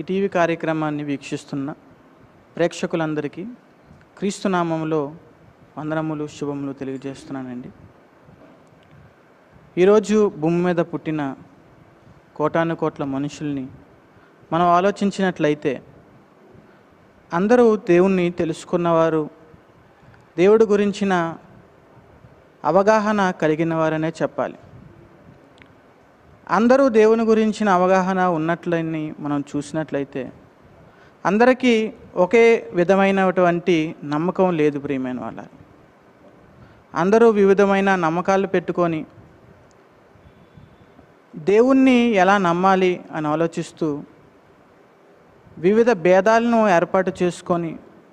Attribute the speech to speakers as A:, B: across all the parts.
A: ఈ టీవీ కార్యక్రమాన్ని వీక్షిస్తున్న ప్రేక్షకులందరికీ క్రీస్తునామంలో వందనములు శుభములు తెలియజేస్తున్నానండి ఈరోజు భూమి మీద పుట్టిన కోటాను కోట్ల మనుషుల్ని మనం ఆలోచించినట్లయితే అందరూ దేవుణ్ణి తెలుసుకున్నవారు దేవుడి గురించిన అవగాహన కలిగిన వారనే చెప్పాలి అందరూ దేవుని గురించిన అవగాహన ఉన్నట్లని మనం చూసినట్లయితే అందరికీ ఒకే విధమైనటువంటి నమ్మకం లేదు ప్రియమైన వాళ్ళ అందరూ వివిధమైన నమ్మకాలు పెట్టుకొని దేవుణ్ణి ఎలా నమ్మాలి అని ఆలోచిస్తూ వివిధ భేదాలను ఏర్పాటు చేసుకొని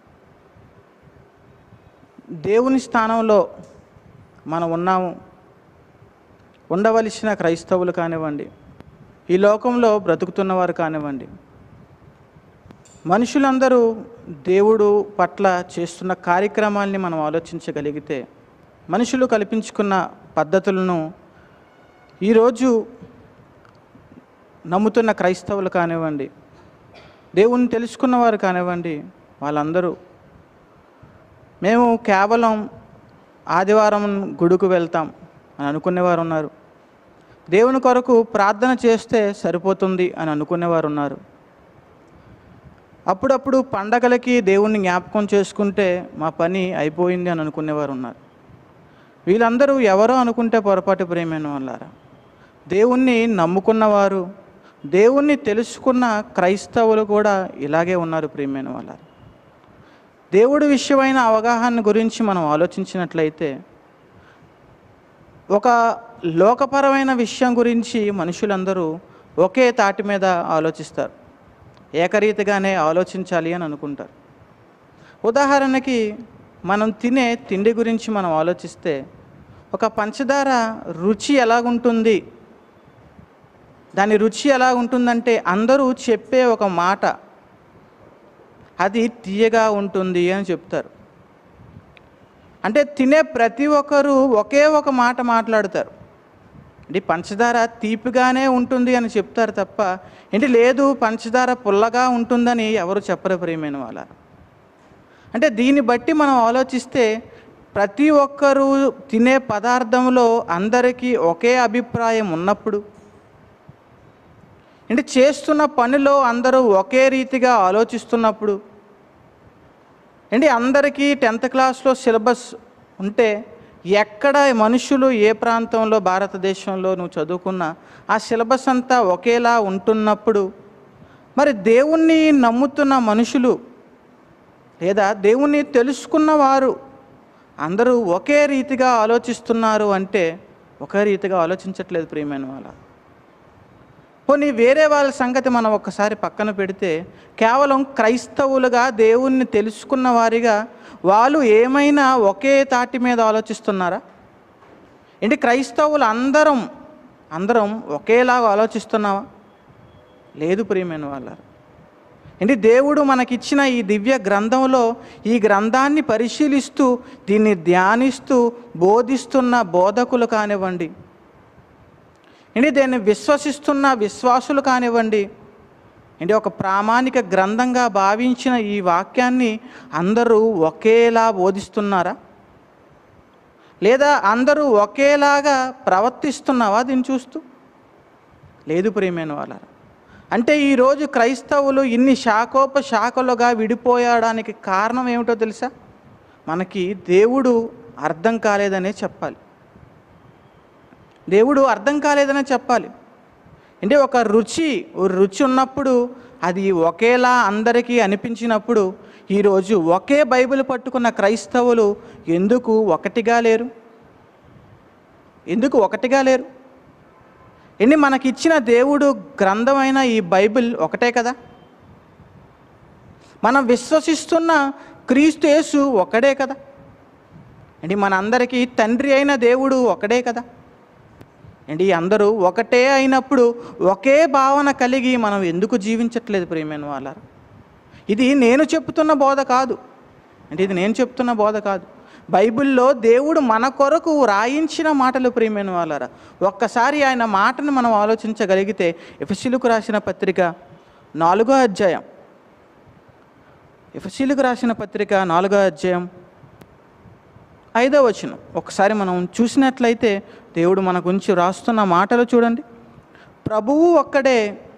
A: దేవుని స్థానంలో మనం ఉన్నాము ఉండవలసిన క్రైస్తవులు కానివ్వండి ఈ లోకంలో బ్రతుకుతున్నవారు కానివ్వండి మనుషులందరూ దేవుడు పట్ల చేస్తున్న కార్యక్రమాల్ని మనం ఆలోచించగలిగితే మనుషులు కల్పించుకున్న పద్ధతులను ఈరోజు నమ్ముతున్న క్రైస్తవులు కానివ్వండి దేవుణ్ణి తెలుసుకున్నవారు కానివ్వండి వాళ్ళందరూ మేము కేవలం ఆదివారం గుడికి వెళ్తాం అని అనుకునేవారు ఉన్నారు దేవుని కొరకు ప్రార్థన చేస్తే సరిపోతుంది అని అనుకునేవారు ఉన్నారు అప్పుడప్పుడు పండగలకి దేవుణ్ణి జ్ఞాపకం చేసుకుంటే మా పని అయిపోయింది అని అనుకునేవారు ఉన్నారు వీళ్ళందరూ ఎవరో అనుకుంటే పొరపాటు ప్రేమైన వాళ్ళారా దేవుణ్ణి నమ్ముకున్నవారు దేవుణ్ణి తెలుసుకున్న క్రైస్తవులు కూడా ఇలాగే ఉన్నారు ప్రియమైన వాళ్ళారు దేవుడి విషయమైన అవగాహన గురించి మనం ఆలోచించినట్లయితే ఒక లోకపరమైన విషయం గురించి మనుషులందరూ ఒకే తాటి మీద ఆలోచిస్తారు ఏకరీతిగానే ఆలోచించాలి అని అనుకుంటారు ఉదాహరణకి మనం తినే తిండి గురించి మనం ఆలోచిస్తే ఒక పంచదార రుచి ఎలాగుంటుంది దాని రుచి ఎలా ఉంటుందంటే అందరూ చెప్పే ఒక మాట అది తీయగా ఉంటుంది అని చెప్తారు అంటే తినే ప్రతి ఒక్కరూ ఒకే ఒక మాట మాట్లాడతారు అంటే పంచదార తీపిగానే ఉంటుంది అని చెప్తారు తప్ప ఏంటి లేదు పంచదార పుల్లగా ఉంటుందని ఎవరు చెప్పరు ప్రియమైన వాళ్ళ అంటే దీన్ని బట్టి మనం ఆలోచిస్తే ప్రతి ఒక్కరూ తినే పదార్థంలో అందరికీ ఒకే అభిప్రాయం ఉన్నప్పుడు అంటే చేస్తున్న పనిలో అందరూ ఒకే రీతిగా ఆలోచిస్తున్నప్పుడు ఏంటి అందరికీ టెన్త్ క్లాస్లో సిలబస్ ఉంటే ఎక్కడ మనుషులు ఏ ప్రాంతంలో భారతదేశంలో నువ్వు చదువుకున్నా ఆ సిలబస్ అంతా ఒకేలా ఉంటున్నప్పుడు మరి దేవుణ్ణి నమ్ముతున్న మనుషులు లేదా దేవుణ్ణి తెలుసుకున్న వారు అందరూ ఒకే రీతిగా ఆలోచిస్తున్నారు అంటే ఒకే రీతిగా ఆలోచించట్లేదు ప్రియమైన వాళ్ళ పోనీ వేరే వాళ్ళ సంగతి మనం ఒక్కసారి పక్కన పెడితే కేవలం క్రైస్తవులుగా దేవుణ్ణి తెలుసుకున్న వారిగా వాళ్ళు ఏమైనా ఒకే తాటి మీద ఆలోచిస్తున్నారా ఏంటి క్రైస్తవులు అందరం అందరం ఒకేలాగా ఆలోచిస్తున్నావా లేదు ప్రియమైన వాళ్ళారు ఏంటి దేవుడు మనకిచ్చిన ఈ దివ్య గ్రంథంలో ఈ గ్రంథాన్ని పరిశీలిస్తూ దీన్ని ధ్యానిస్తూ బోధిస్తున్న బోధకులు కానివ్వండి ఏంటి దీన్ని విశ్వసిస్తున్న విశ్వాసులు కానివ్వండి ఏంటి ఒక ప్రామాణిక గ్రంథంగా భావించిన ఈ వాక్యాన్ని అందరూ ఒకేలా బోధిస్తున్నారా లేదా అందరూ ఒకేలాగా ప్రవర్తిస్తున్నావా దీన్ని చూస్తూ లేదు ప్రియమైన వాళ్ళ అంటే ఈరోజు క్రైస్తవులు ఇన్ని శాఖోప శాఖలుగా విడిపోయడానికి కారణం ఏమిటో తెలుసా మనకి దేవుడు అర్థం కాలేదనే చెప్పాలి దేవుడు అర్థం కాలేదనే చెప్పాలి అంటే ఒక రుచి ఓ రుచి ఉన్నప్పుడు అది ఒకేలా అందరికీ అనిపించినప్పుడు ఈరోజు ఒకే బైబిల్ పట్టుకున్న క్రైస్తవులు ఎందుకు ఒకటిగా లేరు ఎందుకు ఒకటిగా లేరు ఎన్ని మనకిచ్చిన దేవుడు గ్రంథమైన ఈ బైబిల్ ఒకటే కదా మనం విశ్వసిస్తున్న క్రీస్తు యేసు ఒకడే కదా అంటే మనందరికీ తండ్రి అయిన దేవుడు ఒకడే కదా ఏంటి అందరూ ఒకటే అయినప్పుడు ఒకే భావన కలిగి మనం ఎందుకు జీవించట్లేదు ప్రియమైన వాళ్ళ ఇది నేను చెప్తున్న బోధ కాదు అంటే ఇది నేను చెప్తున్న బోధ కాదు బైబిల్లో దేవుడు మన కొరకు రాయించిన మాటలు ప్రియమైన వాళ్ళరా ఒక్కసారి ఆయన మాటను మనం ఆలోచించగలిగితే ఎఫ్సిలకు రాసిన పత్రిక నాలుగో అధ్యాయం ఎఫ్సీలకు రాసిన పత్రిక నాలుగో అధ్యాయం ఐదో వచనం ఒకసారి మనం చూసినట్లయితే దేవుడు మన గురించి రాస్తున్న మాటలు చూడండి ప్రభువు ఒక్కడే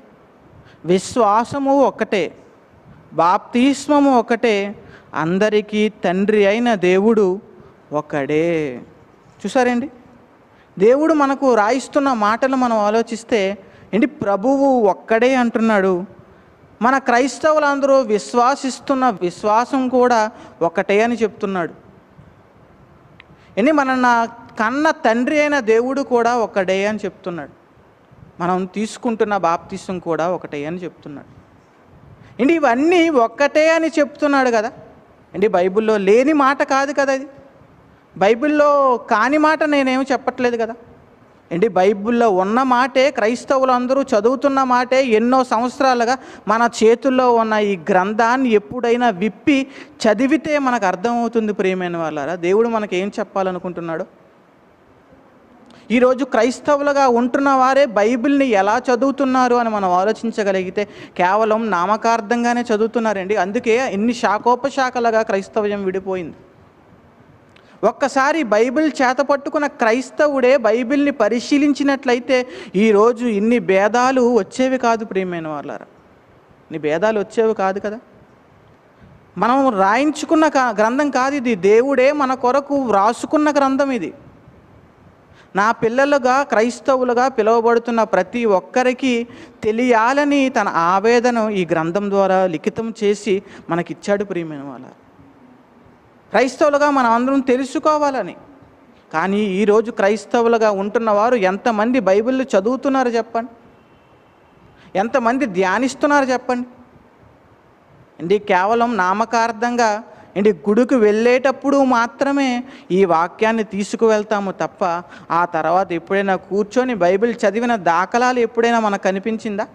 A: విశ్వాసము ఒక్కటే బాప్తిస్మము ఒకటే అందరికీ తండ్రి అయిన దేవుడు ఒకడే చూసారండి దేవుడు మనకు రాయిస్తున్న మాటలు మనం ఆలోచిస్తే ఏంటి ప్రభువు ఒక్కడే అంటున్నాడు మన క్రైస్తవులందరూ విశ్వాసిస్తున్న విశ్వాసం కూడా ఒకటే అని చెప్తున్నాడు ఎన్ని మన నా కన్న తండ్రి అయిన దేవుడు కూడా ఒకడే అని చెప్తున్నాడు మనం తీసుకుంటున్న బాప్తిసం కూడా ఒకటే అని చెప్తున్నాడు ఏంటి ఇవన్నీ ఒక్కటే అని చెప్తున్నాడు కదా ఏంటి బైబిల్లో లేని మాట కాదు కదా ఇది బైబిల్లో కాని మాట నేనేమి చెప్పట్లేదు కదా ఏంటి బైబిల్లో ఉన్న మాటే క్రైస్తవులు అందరూ చదువుతున్న మాటే ఎన్నో సంవత్సరాలుగా మన చేతుల్లో ఉన్న ఈ గ్రంథాన్ని ఎప్పుడైనా విప్పి చదివితే మనకు అర్థమవుతుంది ప్రియమైన వాళ్ళారా దేవుడు మనకి ఏం చెప్పాలనుకుంటున్నాడు ఈరోజు క్రైస్తవులుగా ఉంటున్న వారే బైబిల్ని ఎలా చదువుతున్నారు అని మనం ఆలోచించగలిగితే కేవలం నామకార్థంగానే చదువుతున్నారండి అందుకే ఇన్ని శాఖోపశాఖలుగా క్రైస్తవ్యం విడిపోయింది ఒక్కసారి బైబిల్ చేత పట్టుకున్న క్రైస్తవుడే బైబిల్ని పరిశీలించినట్లయితే ఈరోజు ఇన్ని భేదాలు వచ్చేవి కాదు ప్రియమైన వాళ్ళారా ఇన్ని భేదాలు వచ్చేవి కాదు కదా మనం రాయించుకున్న కా- గ్రంథం కాదు ఇది దేవుడే మన కొరకు వ్రాసుకున్న గ్రంథం ఇది నా పిల్లలుగా క్రైస్తవులుగా పిలువబడుతున్న ప్రతి ఒక్కరికి తెలియాలని తన ఆవేదన ఈ గ్రంథం ద్వారా లిఖితం చేసి మనకిచ్చాడు ప్రియమైన వాళ్ళ క్రైస్తవులుగా మనం అందరం తెలుసుకోవాలని కానీ ఈరోజు క్రైస్తవులుగా ఉంటున్న వారు ఎంతమంది బైబిల్ చదువుతున్నారు చెప్పండి ఎంతమంది ధ్యానిస్తున్నారు చెప్పండి ఇది కేవలం నామకార్థంగా ఏంటి గుడికి వెళ్ళేటప్పుడు మాత్రమే ఈ వాక్యాన్ని తీసుకువెళ్తాము తప్ప ఆ తర్వాత ఎప్పుడైనా కూర్చొని బైబిల్ చదివిన దాఖలాలు ఎప్పుడైనా మనకు కనిపించిందా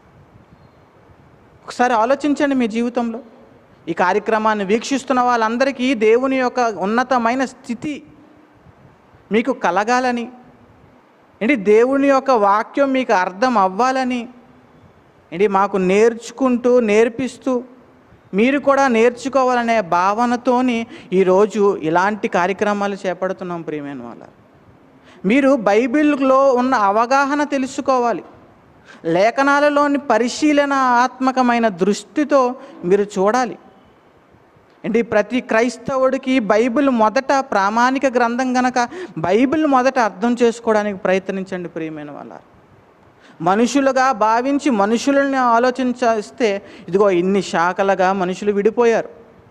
A: ఒకసారి ఆలోచించండి మీ జీవితంలో ఈ కార్యక్రమాన్ని వీక్షిస్తున్న వాళ్ళందరికీ దేవుని యొక్క ఉన్నతమైన స్థితి మీకు కలగాలని ఏంటి దేవుని యొక్క వాక్యం మీకు అర్థం అవ్వాలని ఏంటి మాకు నేర్చుకుంటూ నేర్పిస్తూ మీరు కూడా నేర్చుకోవాలనే భావనతోని ఈరోజు ఇలాంటి కార్యక్రమాలు చేపడుతున్నాం ప్రియమైన వాళ్ళ మీరు బైబిల్లో ఉన్న అవగాహన తెలుసుకోవాలి లేఖనాలలోని పరిశీలన ఆత్మకమైన దృష్టితో మీరు చూడాలి ఏంటి ప్రతి క్రైస్తవుడికి బైబిల్ మొదట ప్రామాణిక గ్రంథం గనక బైబిల్ మొదట అర్థం చేసుకోవడానికి ప్రయత్నించండి ప్రియమైన వాళ్ళ మనుషులుగా భావించి మనుషులని ఆలోచించేస్తే ఇదిగో ఇన్ని శాఖలుగా మనుషులు విడిపోయారు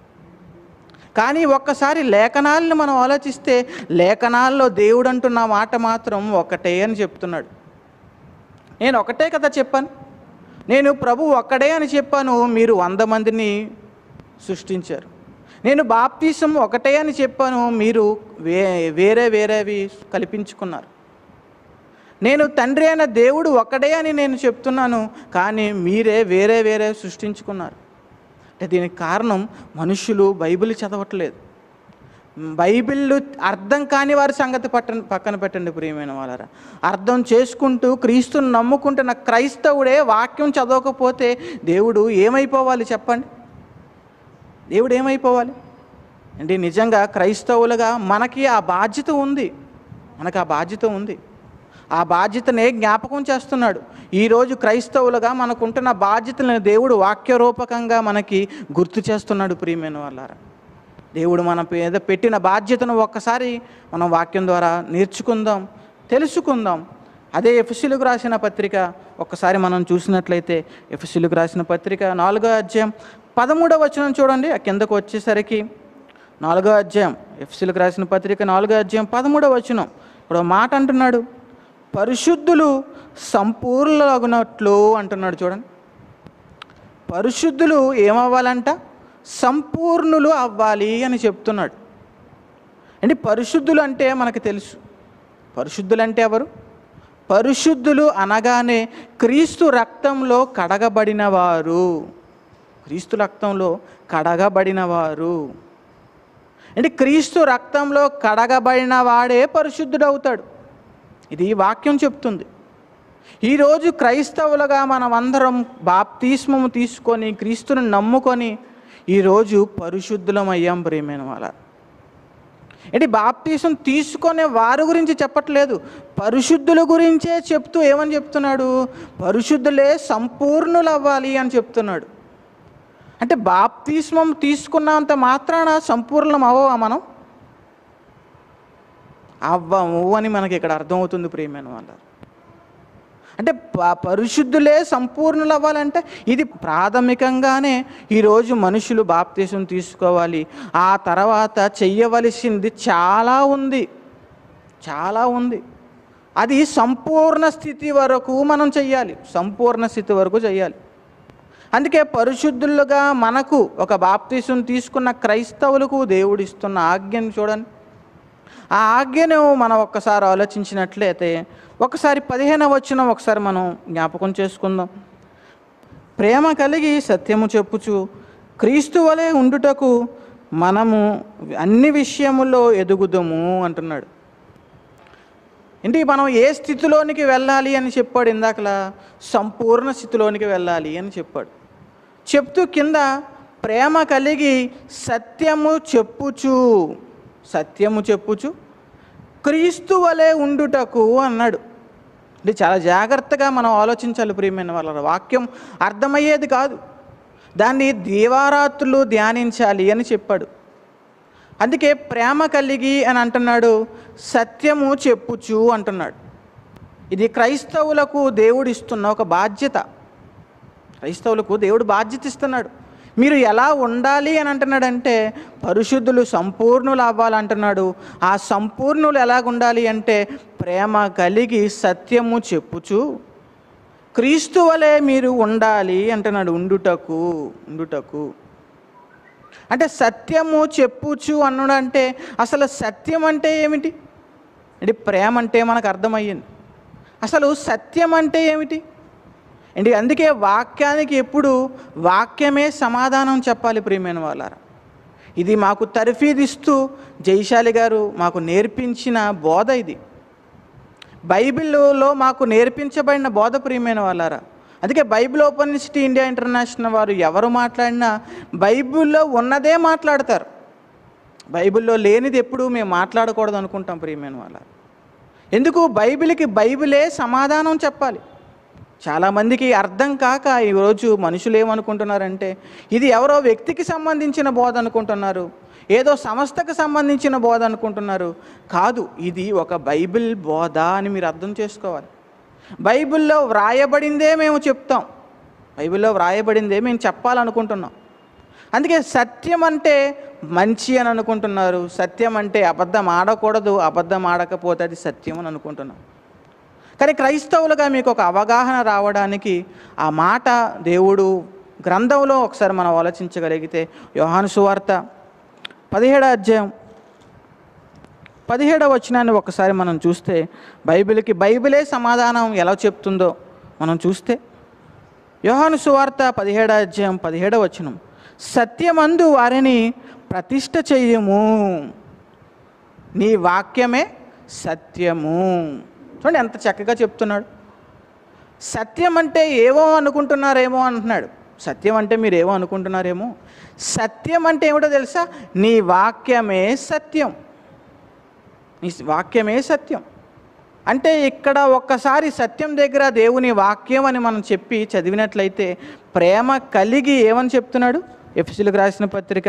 A: కానీ ఒక్కసారి లేఖనాలను మనం ఆలోచిస్తే లేఖనాల్లో దేవుడు అంటున్న మాట మాత్రం ఒకటే అని చెప్తున్నాడు నేను ఒకటే కదా చెప్పాను నేను ప్రభు ఒక్కడే అని చెప్పాను మీరు వంద మందిని సృష్టించారు నేను బాప్తీసం ఒకటే అని చెప్పాను మీరు వే వేరే వేరేవి కల్పించుకున్నారు నేను తండ్రి అయిన దేవుడు ఒకడే అని నేను చెప్తున్నాను కానీ మీరే వేరే వేరే సృష్టించుకున్నారు అంటే దీనికి కారణం మనుషులు బైబిల్ చదవట్లేదు బైబిల్ అర్థం కాని వారి సంగతి పట్ట పక్కన పెట్టండి ప్రియమైన వాళ్ళరా అర్థం చేసుకుంటూ క్రీస్తుని నమ్ముకుంటున్న క్రైస్తవుడే వాక్యం చదవకపోతే దేవుడు ఏమైపోవాలి చెప్పండి దేవుడు ఏమైపోవాలి అంటే నిజంగా క్రైస్తవులుగా మనకి ఆ బాధ్యత ఉంది మనకు ఆ బాధ్యత ఉంది ఆ బాధ్యతనే జ్ఞాపకం చేస్తున్నాడు ఈరోజు క్రైస్తవులుగా మనకుంటున్న బాధ్యతలను దేవుడు వాక్యరూపకంగా మనకి గుర్తు చేస్తున్నాడు ప్రియమైన వాళ్ళారా దేవుడు మన మీద పెట్టిన బాధ్యతను ఒక్కసారి మనం వాక్యం ద్వారా నేర్చుకుందాం తెలుసుకుందాం అదే ఎఫ్సిలకు రాసిన పత్రిక ఒక్కసారి మనం చూసినట్లయితే ఎఫ్సిలకు రాసిన పత్రిక నాలుగో అధ్యాయం పదమూడవ వచనం చూడండి ఆ కిందకు వచ్చేసరికి నాలుగో అధ్యాయం ఎఫ్సిలకు రాసిన పత్రిక నాలుగో అధ్యాయం పదమూడవ వచనం ఇప్పుడు ఒక మాట అంటున్నాడు పరిశుద్ధులు సంపూర్ణలగునట్లు అంటున్నాడు చూడండి పరిశుద్ధులు ఏమవ్వాలంట సంపూర్ణులు అవ్వాలి అని చెప్తున్నాడు అంటే పరిశుద్ధులు అంటే మనకు తెలుసు పరిశుద్ధులు అంటే ఎవరు పరిశుద్ధులు అనగానే క్రీస్తు రక్తంలో కడగబడిన వారు క్రీస్తు రక్తంలో కడగబడిన వారు అంటే క్రీస్తు రక్తంలో కడగబడిన వాడే పరిశుద్ధుడవుతాడు ఇది వాక్యం చెప్తుంది ఈరోజు క్రైస్తవులుగా మనం అందరం బాప్తిస్మము తీసుకొని క్రీస్తుని నమ్ముకొని ఈరోజు పరిశుద్ధులం అయ్యాం ప్రియమైన వాళ్ళ ఏంటి బాప్తీసం తీసుకునే వారి గురించి చెప్పట్లేదు పరిశుద్ధుల గురించే చెప్తూ ఏమని చెప్తున్నాడు పరిశుద్ధులే సంపూర్ణులు అవ్వాలి అని చెప్తున్నాడు అంటే బాప్తిస్మం తీసుకున్నంత మాత్రాన సంపూర్ణం అవ్వవా మనం అవ్వము అని మనకి ఇక్కడ అర్థమవుతుంది ప్రియమైన వాళ్ళ అంటే ప- పరిశుద్ధులే సంపూర్ణులు అవ్వాలంటే ఇది ప్రాథమికంగానే ఈరోజు మనుషులు బాప్తీసం తీసుకోవాలి ఆ తర్వాత చెయ్యవలసింది చాలా ఉంది చాలా ఉంది అది సంపూర్ణ స్థితి వరకు మనం చెయ్యాలి సంపూర్ణ స్థితి వరకు చెయ్యాలి అందుకే పరిశుద్ధులుగా మనకు ఒక బాప్తీసం తీసుకున్న క్రైస్తవులకు దేవుడు ఇస్తున్న ఆజ్ఞను చూడండి ఆ ఆజ్ఞను మనం ఒక్కసారి ఆలోచించినట్లయితే ఒకసారి పదిహేను వచ్చిన ఒకసారి మనం జ్ఞాపకం చేసుకుందాం ప్రేమ కలిగి సత్యము చెప్పుచు క్రీస్తు వలె ఉండుటకు మనము అన్ని విషయముల్లో ఎదుగుదము అంటున్నాడు ఏంటి మనం ఏ స్థితిలోనికి వెళ్ళాలి అని చెప్పాడు ఇందాకలా సంపూర్ణ స్థితిలోనికి వెళ్ళాలి అని చెప్పాడు చెప్తూ కింద ప్రేమ కలిగి సత్యము చెప్పుచు సత్యము చెప్పుచు క్రీస్తు వలె ఉండుటకు అన్నాడు అంటే చాలా జాగ్రత్తగా మనం ఆలోచించాలి ప్రియమైన వాళ్ళ వాక్యం అర్థమయ్యేది కాదు దాన్ని దీవారాత్రులు ధ్యానించాలి అని చెప్పాడు అందుకే ప్రేమ కలిగి అని అంటున్నాడు సత్యము చెప్పుచు అంటున్నాడు ఇది క్రైస్తవులకు దేవుడు ఇస్తున్న ఒక బాధ్యత క్రైస్తవులకు దేవుడు బాధ్యత ఇస్తున్నాడు మీరు ఎలా ఉండాలి అని అంటున్నాడంటే పరిశుద్ధులు సంపూర్ణులు అవ్వాలంటున్నాడు ఆ సంపూర్ణులు ఎలాగ ఉండాలి అంటే ప్రేమ కలిగి సత్యము చెప్పుచు క్రీస్తు వలె మీరు ఉండాలి అంటున్నాడు ఉండుటకు ఉండుటకు అంటే సత్యము చెప్పుచు అన్నాడు అంటే అసలు సత్యం అంటే ఏమిటి అంటే ప్రేమ అంటే మనకు అర్థమయ్యింది అసలు సత్యం అంటే ఏమిటి అంటే అందుకే వాక్యానికి ఎప్పుడు వాక్యమే సమాధానం చెప్పాలి ప్రియమైన వాళ్ళారా ఇది మాకు తర్ఫీదిస్తూ జైశాలి గారు మాకు నేర్పించిన బోధ ఇది బైబిల్లో మాకు నేర్పించబడిన బోధ ప్రియమైన వాళ్ళారా అందుకే Bible open university India international వారు ఎవరు మాట్లాడినా బైబిల్లో ఉన్నదే మాట్లాడతారు బైబిల్లో లేనిది ఎప్పుడు మేము మాట్లాడకూడదు అనుకుంటాం ప్రియమైన వాళ్ళ ఎందుకు బైబిల్కి బైబిలే సమాధానం చెప్పాలి చాలామందికి అర్థం కాక ఈరోజు మనుషులు ఏమనుకుంటున్నారంటే ఇది ఎవరో వ్యక్తికి సంబంధించిన బోధ అనుకుంటున్నారు ఏదో సంస్థకు సంబంధించిన బోధ అనుకుంటున్నారు కాదు ఇది ఒక బైబిల్ బోధ అని మీరు అర్థం చేసుకోవాలి బైబిల్లో వ్రాయబడిందే మేము చెప్తాం బైబిల్లో వ్రాయబడిందే మేము చెప్పాలనుకుంటున్నాం అందుకే సత్యం అంటే మంచి అని అనుకుంటున్నారు సత్యం అంటే అబద్ధం ఆడకూడదు అబద్ధం ఆడకపోతే అది సత్యం అని అనుకుంటున్నాం కానీ క్రైస్తవులుగా మీకు ఒక అవగాహన రావడానికి ఆ మాట దేవుడు గ్రంథంలో ఒకసారి మనం ఆలోచించగలిగితే యోహాను సువార్త పదిహేడో అధ్యాయం పదిహేడవ వచనాన్ని ఒకసారి మనం చూస్తే బైబిల్కి బైబిలే సమాధానం ఎలా చెప్తుందో మనం చూస్తే యోహాను సువార్త పదిహేడో అధ్యాయం పదిహేడవ వచనం సత్యమందు వారిని ప్రతిష్ఠ చెయ్యము నీ వాక్యమే సత్యము చూడండి ఎంత చక్కగా చెప్తున్నాడు సత్యం అంటే ఏవో అనుకుంటున్నారేమో అంటున్నాడు సత్యం అంటే మీరు ఏవో అనుకుంటున్నారేమో సత్యం అంటే ఏమిటో తెలుసా నీ వాక్యమే సత్యం నీ వాక్యమే సత్యం అంటే ఇక్కడ ఒక్కసారి సత్యం దగ్గర దేవుని వాక్యం అని మనం చెప్పి చదివినట్లయితే ప్రేమ కలిగి ఏమని చెప్తున్నాడు ఎఫ్సిలకు రాసిన పత్రిక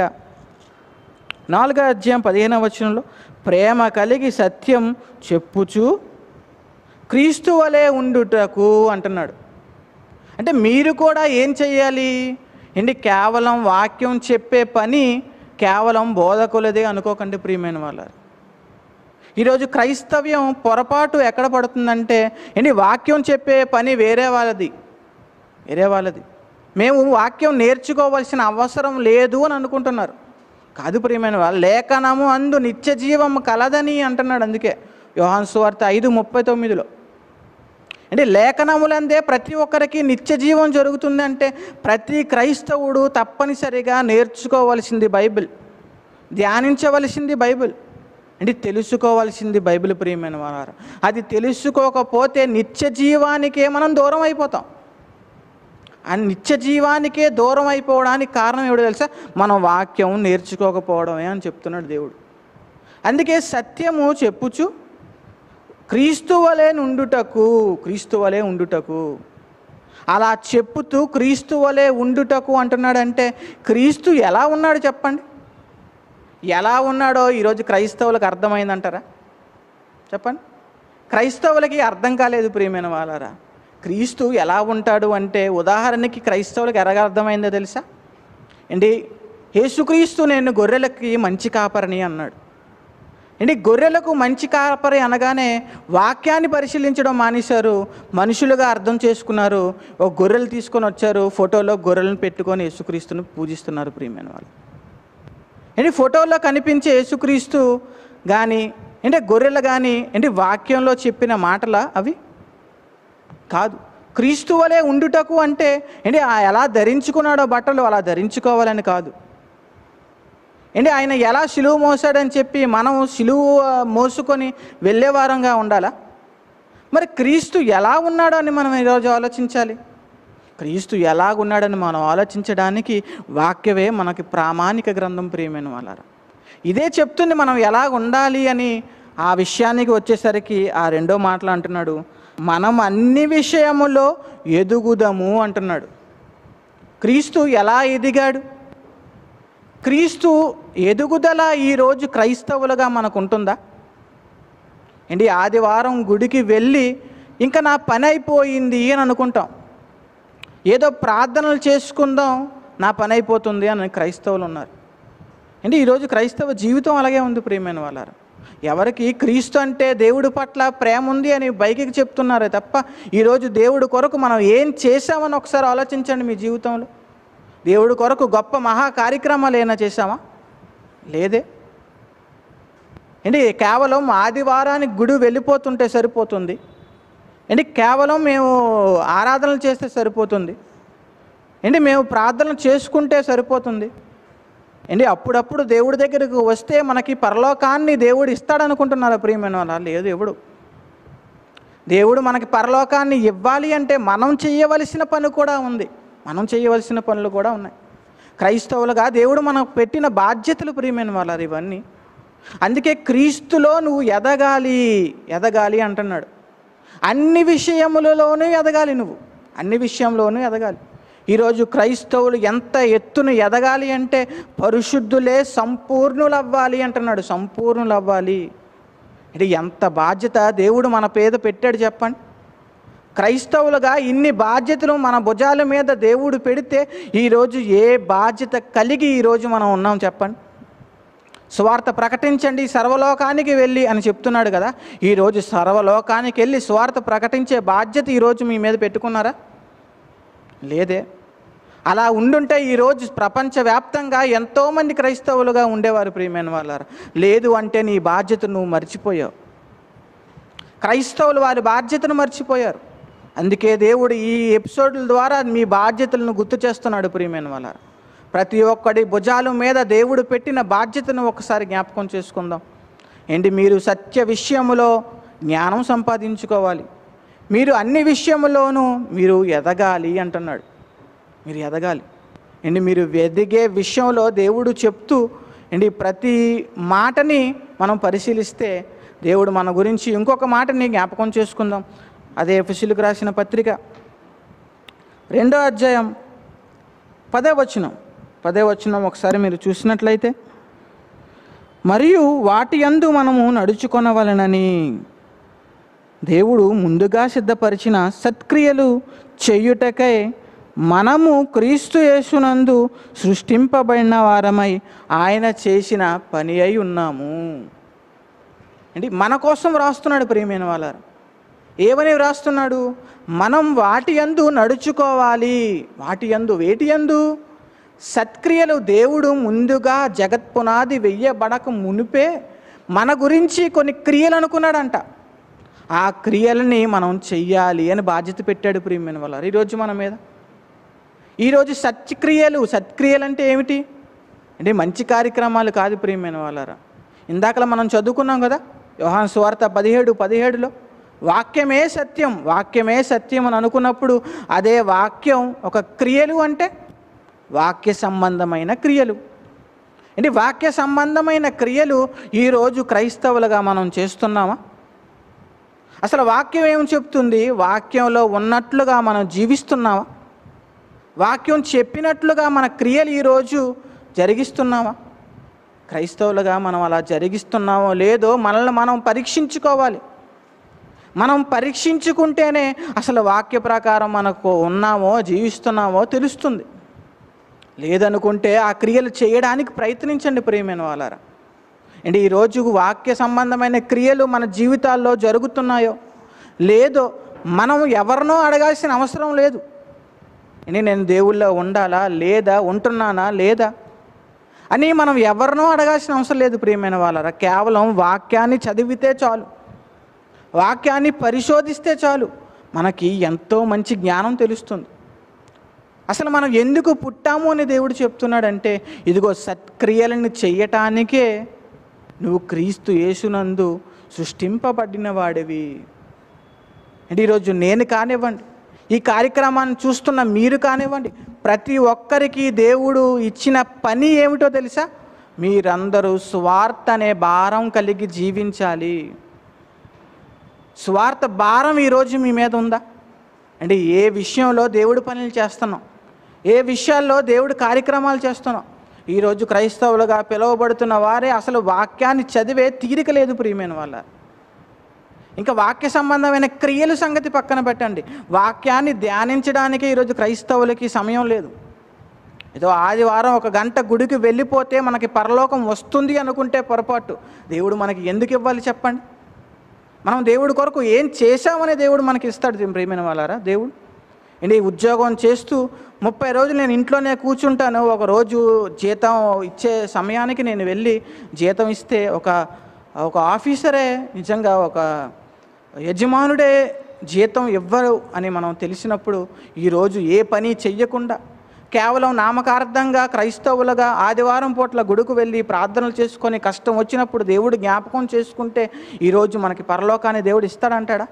A: నాలుగో అధ్యాయం పదిహేనవ వచనంలో ప్రేమ కలిగి సత్యం చెప్పుచు క్రీస్తు వలె ఉండుటకు అంటున్నాడు అంటే మీరు కూడా ఏం చెయ్యాలి ఏంటి కేవలం వాక్యం చెప్పే పని కేవలం బోధకులదే అనుకోకండి ప్రియమైన వాళ్ళారు ఈరోజు క్రైస్తవ్యం పొరపాటు ఎక్కడ పడుతుందంటే ఏంటి వాక్యం చెప్పే పని వేరే వాళ్ళది వేరే వాళ్ళది మేము వాక్యం నేర్చుకోవాల్సిన అవసరం లేదు అని అనుకుంటున్నారు కాదు ప్రియమైన వాళ్ళు లేఖనము అందు నిత్య జీవం కలదని అంటున్నాడు అందుకే యోహాన్ సువార్త ఐదు ముప్పై తొమ్మిదిలో అంటే లేఖనములందే ప్రతి ఒక్కరికి నిత్య జీవం జరుగుతుంది అంటే ప్రతి క్రైస్తవుడు తప్పనిసరిగా నేర్చుకోవలసింది బైబిల్ ధ్యానించవలసింది బైబిల్ అంటే తెలుసుకోవాల్సింది బైబిల్ ప్రియమైన వారు అది తెలుసుకోకపోతే నిత్య జీవానికే మనం దూరం అయిపోతాం ఆ నిత్య జీవానికే దూరం అయిపోవడానికి కారణం ఏమిటో తెలుసా మనం వాక్యం నేర్చుకోకపోవడమే అని చెప్తున్నాడు దేవుడు అందుకే సత్యము చెప్పుచు క్రీస్తు వలె నుండుటకు క్రీస్తు వలె ఉండుటకు అలా చెప్పుతూ క్రీస్తు వలె ఉండుటకు అంటున్నాడంటే క్రీస్తు ఎలా ఉన్నాడు చెప్పండి ఎలా ఉన్నాడో ఈరోజు క్రైస్తవులకు అర్థమైందంటారా చెప్పండి క్రైస్తవులకి అర్థం కాలేదు ప్రియమైన వాళ్ళరా క్రీస్తు ఎలా ఉంటాడు అంటే ఉదాహరణకి క్రైస్తవులకు ఎలాగ అర్థమైందో తెలుసా ఏంటి యేసుక్రీస్తు నేను గొర్రెలకి మంచి కాపరిని అన్నాడు ఏంటి గొర్రెలకు మంచి కాపరి అనగానే వాక్యాన్ని పరిశీలించడం మానేశారు మనుషులుగా అర్థం చేసుకున్నారు ఒక గొర్రెలు తీసుకొని వచ్చారు ఫోటోలో గొర్రెలను పెట్టుకొని యేసుక్రీస్తును పూజిస్తున్నారు ప్రియమైన వాళ్ళు ఏంటి ఫోటోలో కనిపించే యేసుక్రీస్తు కానీ అంటే గొర్రెలు కానీ ఏంటి వాక్యంలో చెప్పిన మాటల అవి కాదు క్రీస్తు వలె ఉండుటకు అంటే ఏంటి ఆ ఎలా ధరించుకున్నాడో బట్టలు అలా ధరించుకోవాలని కాదు ఏంటి ఆయన ఎలా సిలువు మోసాడని చెప్పి మనం సిలువు ఆ, మోసుకొని వెళ్ళేవారంగా ఉండాలా మరి క్రీస్తు ఎలా ఉన్నాడో అని మనం ఈరోజు ఆలోచించాలి క్రీస్తు ఎలాగున్నాడని మనం ఆలోచించడానికి వాక్యవే మనకి ప్రామాణిక గ్రంథం ప్రియమైన వాళ్ళారా ఇదే చెప్తుంది మనం ఎలా ఉండాలి అని ఆ విషయానికి వచ్చేసరికి ఆ రెండో మాటలు అంటున్నాడు మనం అన్ని విషయములో ఎదుగుదము అంటున్నాడు క్రీస్తు ఎలా ఎదిగాడు క్రీస్తు ఎదుగుదల ఈరోజు క్రైస్తవులుగా మనకు ఉంటుందా ఏంటి ఆదివారం గుడికి వెళ్ళి ఇంకా నా పని అయిపోయింది అని అనుకుంటాం ఏదో ప్రార్థనలు చేసుకుందాం నా పని అయిపోతుంది అని క్రైస్తవులు ఉన్నారు అంటే ఈరోజు క్రైస్తవ జీవితం అలాగే ఉంది ప్రియమైన వాళ్ళారు ఎవరికి క్రీస్తు అంటే దేవుడి పట్ల ప్రేమ ఉంది అని బైకికి చెప్తున్నారే తప్ప ఈరోజు దేవుడి కొరకు మనం ఏం చేశామని ఒకసారి ఆలోచించండి మీ జీవితంలో దేవుడి కొరకు గొప్ప మహా కార్యక్రమాలు ఏమైనా చేశామా లేదే ఏంటి కేవలం ఆదివారానికి గుడి వెళ్ళిపోతుంటే సరిపోతుంది ఏంటి కేవలం మేము ఆరాధనలు చేస్తే సరిపోతుంది ఏంటి మేము ప్రార్థనలు చేసుకుంటే సరిపోతుంది ఏంటి అప్పుడప్పుడు దేవుడి దగ్గరకు వస్తే మనకి పరలోకాన్ని దేవుడు ఇస్తాడనుకుంటున్నారు ప్రియమైన వాళ్ళ లేదు ఎవడు దేవుడు మనకి పరలోకాన్ని ఇవ్వాలి అంటే మనం చేయవలసిన పని కూడా ఉంది మనం చేయవలసిన పనులు కూడా ఉన్నాయి క్రైస్తవులుగా దేవుడు మనకు పెట్టిన బాధ్యతలు ప్రియమైన వాళ్ళారు ఇవన్నీ అందుకే క్రీస్తులో నువ్వు ఎదగాలి ఎదగాలి అంటున్నాడు అన్ని విషయములలోనూ ఎదగాలి నువ్వు అన్ని విషయంలోనూ ఎదగాలి ఈరోజు క్రైస్తవులు ఎంత ఎత్తున ఎదగాలి అంటే పరిశుద్ధులే సంపూర్ణులు అవ్వాలి అంటున్నాడు సంపూర్ణులు అవ్వాలి ఇది ఎంత బాధ్యత దేవుడు మన పేద పెట్టాడు చెప్పండి క్రైస్తవులుగా ఇన్ని బాధ్యతలు మన భుజాల మీద దేవుడు పెడితే ఈరోజు ఏ బాధ్యత కలిగి ఈరోజు మనం ఉన్నాం చెప్పండి స్వార్థ ప్రకటించండి సర్వలోకానికి వెళ్ళి అని చెప్తున్నాడు కదా ఈరోజు సర్వలోకానికి వెళ్ళి స్వార్థ ప్రకటించే బాధ్యత ఈరోజు మీ మీద పెట్టుకున్నారా లేదే అలా ఉండుంటే ఈరోజు ప్రపంచవ్యాప్తంగా ఎంతోమంది క్రైస్తవులుగా ఉండేవారు ప్రియమైన వాళ్ళారా లేదు అంటే నీ బాధ్యత నువ్వు మర్చిపోయావు క్రైస్తవులు వారి బాధ్యతను మర్చిపోయారు అందుకే దేవుడు ఈ ఎపిసోడ్ల ద్వారా మీ బాధ్యతలను గుర్తు చేస్తున్నాడు ప్రియమైన వాళ్ళారా ప్రతి ఒక్కడి భుజాల మీద దేవుడు పెట్టిన బాధ్యతను ఒకసారి జ్ఞాపకం చేసుకుందాం ఏంటి మీరు సత్య విషయములో జ్ఞానం సంపాదించుకోవాలి మీరు అన్ని విషయములోనూ మీరు ఎదగాలి అంటున్నాడు మీరు ఎదగాలి అండి మీరు ఎదిగే విషయంలో దేవుడు చెప్తూ అండి ప్రతి మాటని మనం పరిశీలిస్తే దేవుడు మన గురించి ఇంకొక మాటని జ్ఞాపకం చేసుకుందాం అదే ఎఫ్ఎస్సీలకు రాసిన పత్రిక రెండో అధ్యాయం పదే వచనం పదే వచనం ఒకసారి మీరు చూసినట్లయితే మరియు వాటి యందు మనము నడుచుకొనవలనని దేవుడు ముందుగా సిద్ధపరిచిన సత్క్రియలు చేయుటకై మనము క్రీస్తు యేసునందు సృష్టింపబడిన వారమై ఆయన చేసిన పని అయి ఉన్నాము అంటే మన కోసం రాస్తున్నాడు ప్రియమైన వాళ్ళారు ఏమని వ్రాస్తున్నాడు మనం వాటి యందు నడుచుకోవాలి వాటి యందు వేటి యందు సత్క్రియలు దేవుడు ముందుగా జగత్పునాది వెయ్యబడక మునిపే మన గురించి కొన్ని క్రియలు అనుకున్నాడంట ఆ క్రియలని మనం చెయ్యాలి అని బాధ్యత పెట్టాడు ప్రియమైన వాళ్ళారు ఈరోజు మన మీద ఈరోజు సత్క్రియలు సత్క్రియలు అంటే ఏమిటి అంటే మంచి కార్యక్రమాలు కాదు ప్రియమైన వాళ్ళారా ఇందాకలా మనం చదువుకున్నాం కదా యోహాన్ సువార్త పదిహేడు పదిహేడులో వాక్యమే సత్యం వాక్యమే సత్యం అని అనుకున్నప్పుడు అదే వాక్యం ఒక క్రియలు అంటే వాక్య సంబంధమైన క్రియలు అంటే వాక్య సంబంధమైన క్రియలు ఈరోజు క్రైస్తవులుగా మనం చేస్తున్నామా అసలు వాక్యం ఏం చెప్తుంది వాక్యంలో ఉన్నట్లుగా మనం జీవిస్తున్నామా వాక్యం చెప్పినట్లుగా మన క్రియలు ఈరోజు జరిగిస్తున్నామా క్రైస్తవులుగా మనం అలా జరిగిస్తున్నామో లేదో మనల్ని మనం పరీక్షించుకోవాలి మనం పరీక్షించుకుంటేనే అసలు వాక్య ప్రకారం మనకు ఉన్నామో జీవిస్తున్నామో తెలుస్తుంది లేదనుకుంటే ఆ క్రియలు చేయడానికి ప్రయత్నించండి ప్రియమైన వాళ్ళారా అంటే ఈరోజు వాక్య సంబంధమైన క్రియలు మన జీవితాల్లో జరుగుతున్నాయో లేదో మనం ఎవరినో అడగాల్సిన అవసరం లేదు అంటే నేను దేవుళ్ళో ఉండాలా లేదా ఉంటున్నానా లేదా అని మనం ఎవరినో అడగాల్సిన అవసరం లేదు ప్రియమైన వాళ్ళరా కేవలం వాక్యాన్ని చదివితే చాలు వాక్యాన్ని పరిశోధిస్తే చాలు మనకి ఎంతో మంచి జ్ఞానం తెలుస్తుంది అసలు మనం ఎందుకు పుట్టాము అని దేవుడు చెప్తున్నాడంటే ఇదిగో సత్క్రియలను చెయ్యటానికే నువ్వు క్రీస్తు యేసునందు సృష్టింపబడిన వాడివి అంటే ఈరోజు నేను కానివ్వండి ఈ కార్యక్రమాన్ని చూస్తున్న మీరు కానివ్వండి ప్రతి ఒక్కరికి దేవుడు ఇచ్చిన పని ఏమిటో తెలుసా మీరందరూ స్వార్థ అనే భారం కలిగి జీవించాలి స్వార్థ భారం ఈరోజు మీ మీద ఉందా అంటే ఏ విషయంలో దేవుడు పనులు చేస్తున్నాం ఏ విషయాల్లో దేవుడు కార్యక్రమాలు చేస్తున్నాం ఈరోజు క్రైస్తవులుగా పిలువబడుతున్న వారే అసలు వాక్యాన్ని చదివే తీరిక లేదు ప్రియమైన వాళ్ళ ఇంకా వాక్య సంబంధమైన క్రియల సంగతి పక్కన పెట్టండి వాక్యాన్ని ధ్యానించడానికి ఈరోజు క్రైస్తవులకి సమయం లేదు ఏదో ఆదివారం ఒక గంట గుడికి వెళ్ళిపోతే మనకి పరలోకం వస్తుంది అనుకుంటే పొరపాటు దేవుడు మనకి ఎందుకు ఇవ్వాలి చెప్పండి మనం దేవుడి కొరకు ఏం చేశామనే దేవుడు మనకి ఇస్తాడు ప్రియమైన వాళ్ళారా దేవుడు ఏంటి ఉద్యోగం చేస్తూ ముప్పై రోజులు నేను ఇంట్లోనే కూర్చుంటాను ఒక రోజు జీతం ఇచ్చే సమయానికి నేను వెళ్ళి జీతం ఇస్తే ఒక ఒక ఆఫీసరే నిజంగా ఒక యజమానుడే జీతం ఇవ్వరు అని మనం తెలిసినప్పుడు ఈరోజు ఏ పని చెయ్యకుండా కేవలం నామకార్థంగా క్రైస్తవులుగా ఆదివారం పూట్ల గుడికి వెళ్ళి ప్రార్థనలు చేసుకొని కష్టం వచ్చినప్పుడు దేవుడు జ్ఞాపకం చేసుకుంటే ఈరోజు మనకి పరలోకాన్ని దేవుడు ఇస్తాడంటాడా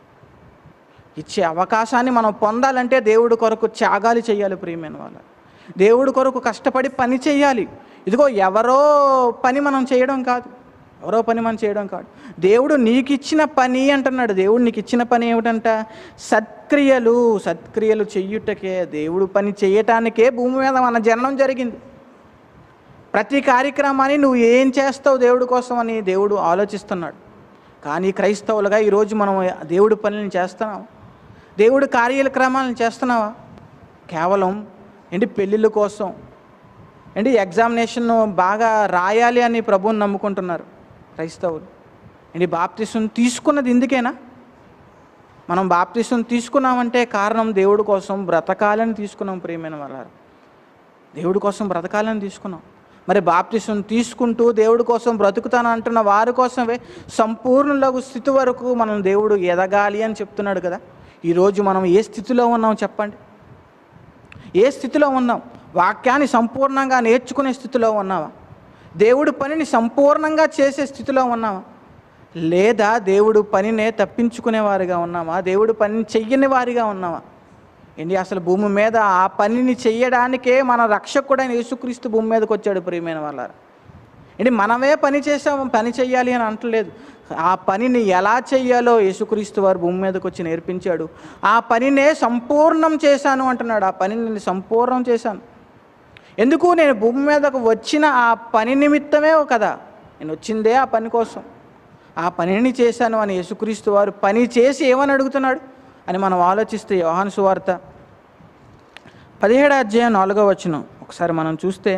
A: ఇచ్చే అవకాశాన్ని మనం పొందాలంటే దేవుడి కొరకు త్యాగాలు చేయాలి ప్రియమైన వాళ్ళ దేవుడి కొరకు కష్టపడి పని చేయాలి ఇదిగో ఎవరో పని మనం చేయడం కాదు ఎవరో పని మనం చేయడం కాదు దేవుడు నీకు ఇచ్చిన పని అంటున్నాడు దేవుడు నీకు ఇచ్చిన పని ఏమిటంట సత్క్రియలు సత్క్రియలు చెయ్యుటకే దేవుడు పని చేయటానికే భూమి మీద మన జననం జరిగింది ప్రతి కార్యక్రమాన్ని నువ్వు ఏం చేస్తావు దేవుడి కోసం అని దేవుడు ఆలోచిస్తున్నాడు కానీ క్రైస్తవులుగా ఈరోజు మనం దేవుడి పనులను చేస్తున్నాం దేవుడి కార్యక్రమాలను చేస్తున్నావా కేవలం ఏంటి పెళ్ళిళ్ళ కోసం ఏంటి ఎగ్జామినేషన్ బాగా రాయాలి అని ప్రభువుని నమ్ముకుంటున్నారు క్రైస్తవులు ఏంటి బాప్తిసం తీసుకున్నది ఎందుకేనా మనం బాప్తిసం తీసుకున్నామంటే కారణం దేవుడి కోసం బ్రతకాలని తీసుకున్నాం ప్రియమైన వాళ్ళ దేవుడి కోసం బ్రతకాలని తీసుకున్నాం మరి బాప్తిసం తీసుకుంటూ దేవుడి కోసం బ్రతుకుతాను అంటున్న వారి కోసమే సంపూర్ణలకు స్థితి వరకు మనం దేవుడు ఎదగాలి అని చెప్తున్నాడు కదా ఈరోజు మనం ఏ స్థితిలో ఉన్నాం చెప్పండి ఏ స్థితిలో ఉన్నాం వాక్యాన్ని సంపూర్ణంగా నేర్చుకునే స్థితిలో ఉన్నావా దేవుడి పనిని సంపూర్ణంగా చేసే స్థితిలో ఉన్నావా లేదా దేవుడు పనినే తప్పించుకునే వారిగా ఉన్నామా దేవుడు పనిని చెయ్యని వారిగా ఉన్నామా ఏంటి అసలు భూమి మీద ఆ పనిని చెయ్యడానికే మన రక్షకుడైన యేసుక్రీస్తు భూమి మీదకి వచ్చాడు ప్రియమైన వాళ్ళ ఏంటి మనమే పని చేసాము పని చెయ్యాలి అని అంటలేదు ఆ పనిని ఎలా చెయ్యాలో యేసుక్రీస్తు వారు భూమి మీదకి వచ్చి నేర్పించాడు ఆ పనినే సంపూర్ణం చేశాను అంటున్నాడు ఆ పనిని నేను సంపూర్ణం చేశాను ఎందుకు నేను భూమి మీదకు వచ్చిన ఆ పని నిమిత్తమే కదా నేను వచ్చిందే ఆ పని కోసం ఆ పనిని చేశాను అని యేసుక్రీస్తు వారు పని చేసి ఏమని అడుగుతున్నాడు అని మనం ఆలోచిస్తే యోహాను సువార్త పదిహేడు అధ్యాయం నాలుగో వచనం ఒకసారి మనం చూస్తే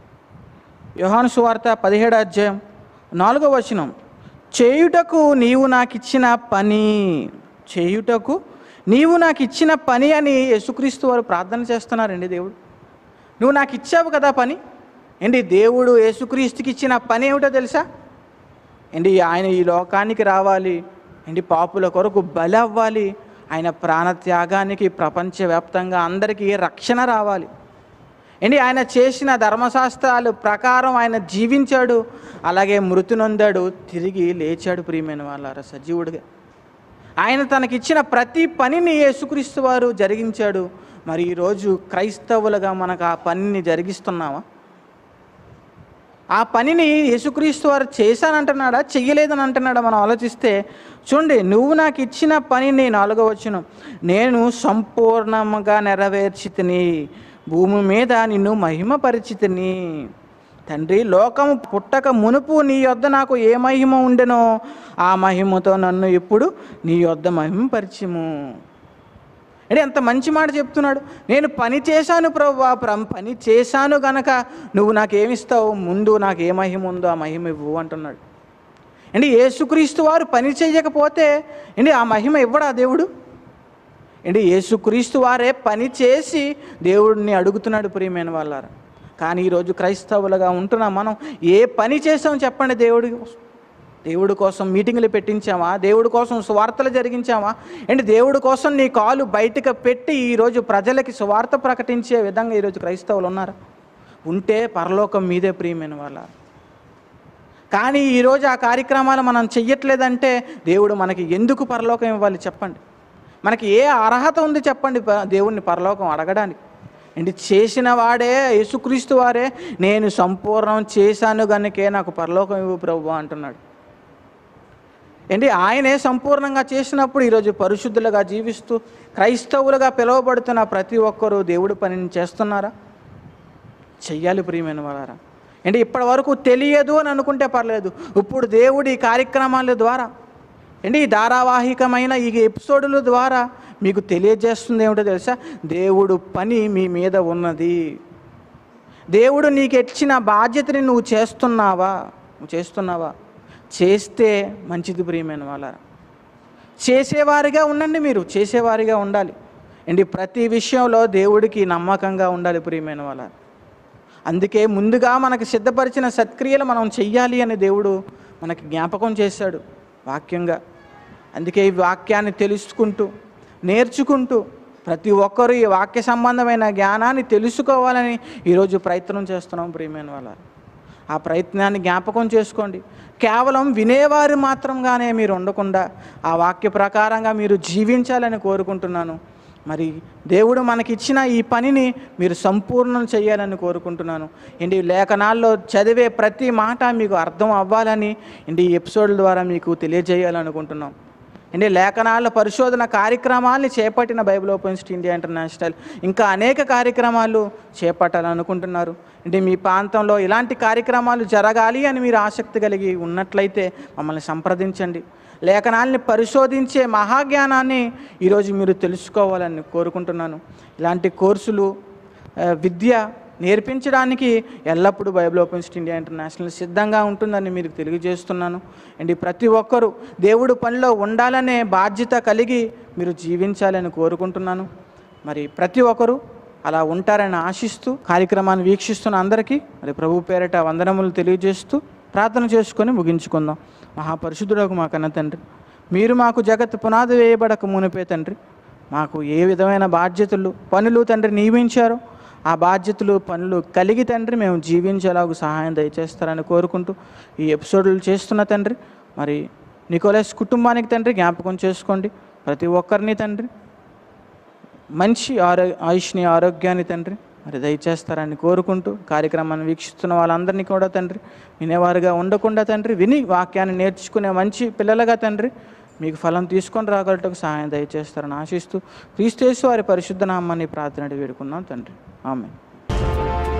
A: యోహాను సువార్త పదిహేడు అధ్యాయం నాలుగో వచనం చేయుటకు నీవు నాకు ఇచ్చిన పని చేయుటకు నీవు నాకు ఇచ్చిన పని అని యేసుక్రీస్తు వారు ప్రార్థన చేస్తున్నారండి దేవుడు నువ్వు నాకు ఇచ్చావు కదా పని ఏంటి దేవుడు యేసుక్రీస్తుకి ఇచ్చిన పని ఏమిటో తెలుసా ఏంటి ఆయన ఈ లోకానికి రావాలి ఏంటి పాపుల కొరకు బలి అవ్వాలి ఆయన ప్రాణత్యాగానికి ప్రపంచవ్యాప్తంగా అందరికీ రక్షణ రావాలి ఏంటి ఆయన చేసిన ధర్మశాస్త్రాలు ప్రకారం ఆయన జీవించాడు అలాగే మృతి నొందాడు తిరిగి లేచాడు ప్రియమైన వాళ్ళారా సజీవుడిగా ఆయన తనకిచ్చిన ప్రతి పనిని యేసుక్రీస్తు వారు జరిగించాడు మరి ఈరోజు క్రైస్తవులుగా మనకు ఆ పనిని జరిగిస్తున్నామా ఆ పనిని యేసుక్రీస్తు వారు చేశానంటున్నాడా చెయ్యలేదని అంటున్నాడా మనం ఆలోచిస్తే చూడండి నువ్వు నాకు ఇచ్చిన పనిని నాలుగో వచ్చును నేను సంపూర్ణముగా నెరవేర్చితిని భూమి మీద నిన్ను మహిమపరిచితిని తండ్రి లోకము పుట్టక మునుపు నీ యొద్ద నాకు ఏ మహిమ ఉండెనో ఆ మహిమతో నన్ను ఇప్పుడు నీ యొద్ద మహిమపరిచము అంటే ఎంత మంచి మాట చెప్తున్నాడు నేను పని చేశాను ప్రభు పని చేశాను గనక నువ్వు నాకేమిస్తావు ముందు నాకు ఏ మహిమ ఉందో ఆ మహిమ ఇవ్వు అంటున్నాడు అంటే యేసుక్రీస్తు వారు పని చేయకపోతే ఏంటి ఆ మహిమ ఇవ్వడా దేవుడు ఏంటి యేసుక్రీస్తు వారే పని చేసి దేవుడిని అడుగుతున్నాడు ప్రియమైన వాళ్ళారా కానీ ఈరోజు క్రైస్తవులుగా ఉంటున్నాం మనం ఏ పని చేసాం చెప్పండి దేవుడి కోసం దేవుడి కోసం మీటింగులు పెట్టించామా దేవుడి కోసం సువార్తలు జరిగించామా ఏంటి దేవుడి కోసం నీ కాలు బయటకు పెట్టి ఈరోజు ప్రజలకి సువార్త ప్రకటించే విధంగా ఈరోజు క్రైస్తవులు ఉన్నారా ఉంటే పరలోకం మీదే ప్రియమైన వాళ్ళ కానీ ఈరోజు ఆ కార్యక్రమాలు మనం చెయ్యట్లేదంటే దేవుడు మనకి ఎందుకు పరలోకం ఇవ్వాలి చెప్పండి మనకి ఏ అర్హత ఉంది చెప్పండి ప- దేవుణ్ణి పరలోకం అడగడానికి ఏంటి చేసిన వాడే యేసుక్రీస్తు వారే నేను సంపూర్ణం చేశాను గనుకే నాకు పరలోకం ఇవ్వు ప్రభు అంటున్నాడు ఏంటి ఆయనే సంపూర్ణంగా చేసినప్పుడు ఈరోజు పరిశుద్ధులుగా జీవిస్తూ క్రైస్తవులుగా పిలువబడుతున్న ప్రతి ఒక్కరూ దేవుడి పనిని చేస్తున్నారా చెయ్యాలి ప్రియమైన వాళ్ళారా ఏంటి ఇప్పటి వరకు తెలియదు అని అనుకుంటే పర్లేదు ఇప్పుడు దేవుడి ఈ కార్యక్రమాల ద్వారా ఏంటి ఈ ధారావాహికమైన ఈ ఎపిసోడుల ద్వారా మీకు తెలియజేస్తుంది ఏమిటో తెలుసా దేవుడు పని మీ మీద ఉన్నది దేవుడు నీకు ఇచ్చిన బాధ్యతని నువ్వు చేస్తున్నావా నువ్వు చేస్తున్నావా చేస్తే మంచిది ప్రియమైన వాళ్ళారా చేసేవారిగా ఉండండి మీరు చేసేవారిగా ఉండాలి అండి ప్రతి విషయంలో దేవుడికి నమ్మకంగా ఉండాలి ప్రియమైన వాళ్ళారా అందుకే ముందుగా మనకు సిద్ధపరిచిన సత్క్రియలు మనం చెయ్యాలి అని దేవుడు మనకి జ్ఞాపకం చేశాడు వాక్యంగా అందుకే ఈ వాక్యాన్ని తెలుసుకుంటూ నేర్చుకుంటూ ప్రతి ఒక్కరూ ఈ వాక్య సంబంధమైన జ్ఞానాన్ని తెలుసుకోవాలని ఈరోజు ప్రయత్నం చేస్తున్నాం ప్రియమైన వాళ్ళ ఆ ప్రయత్నాన్ని జ్ఞాపకం చేసుకోండి కేవలం వినేవారు మాత్రంగానే మీరు ఉండకుండా ఆ వాక్య ప్రకారంగా మీరు జీవించాలని కోరుకుంటున్నాను మరి దేవుడు మనకిచ్చిన ఈ పనిని మీరు సంపూర్ణం చేయాలని కోరుకుంటున్నాను ఏంటి లేఖనాల్లో చదివే ప్రతి మాట మీకు అర్థం అవ్వాలని ఏంటి ఈ ఎపిసోడ్ల ద్వారా మీకు తెలియజేయాలనుకుంటున్నాం అంటే లేఖనాల పరిశోధన కార్యక్రమాల్ని చేపట్టిన బైబిల్ ఓపెన్స్ ఇండియా ఇంటర్నేషనల్ ఇంకా అనేక కార్యక్రమాలు చేపట్టాలనుకుంటున్నారు అంటే మీ ప్రాంతంలో ఇలాంటి కార్యక్రమాలు జరగాలి అని మీరు ఆసక్తి కలిగి ఉన్నట్లయితే మమ్మల్ని సంప్రదించండి లేఖనాల్ని పరిశోధించే మహాజ్ఞానాన్ని ఈరోజు మీరు తెలుసుకోవాలని కోరుకుంటున్నాను ఇలాంటి కోర్సులు ఆ, విద్య నేర్పించడానికి ఎల్లప్పుడూ బైబిల్ ఓపెన్స్ ఇండియా ఇంటర్నేషనల్ సిద్ధంగా ఉంటుందని మీకు తెలియజేస్తున్నాను అండ్ ప్రతి ఒక్కరూ దేవుడు పనిలో ఉండాలనే బాధ్యత కలిగి మీరు జీవించాలని కోరుకుంటున్నాను మరి ప్రతి ఒక్కరూ అలా ఉంటారని ఆశిస్తూ కార్యక్రమాన్ని వీక్షిస్తున్న అందరికీ మరి ప్రభు పేరిట వందనములు తెలియజేస్తూ ప్రార్థన చేసుకొని ముగించుకుందాం మహాపరిశుద్ధులకు మా కన్న తండ్రి మీరు మాకు జగత్ పునాది వేయబడక మునిపే తండ్రి మాకు ఏ విధమైన బాధ్యతలు పనులు తండ్రి నియమించారో ఆ బాధ్యతలు పనులు కలిగి తండ్రి మేము జీవించేలాగా సహాయం దయచేస్తారని కోరుకుంటూ ఈ ఎపిసోడ్లు చేస్తున్న తండ్రి మరి నికోలస్ కుటుంబానికి తండ్రి జ్ఞాపకం చేసుకోండి ప్రతి ఒక్కరిని తండ్రి మంచి ఆరో ఆయుష్ని ఆరోగ్యాన్ని తండ్రి మరి దయచేస్తారని కోరుకుంటూ కార్యక్రమాన్ని వీక్షిస్తున్న వాళ్ళందరినీ కూడా తండ్రి వినేవారుగా ఉండకుండా తండ్రి విని వాక్యాన్ని నేర్చుకునే మంచి పిల్లలుగా తండ్రి మీకు ఫలం తీసుకొని రాగలటకు సహాయం దయచేస్తారని ఆశిస్తూ క్రీస్తేసు వారి పరిశుద్ధ నామాన్ని ప్రార్థన వేడుకున్నాం తండ్రి ఆమె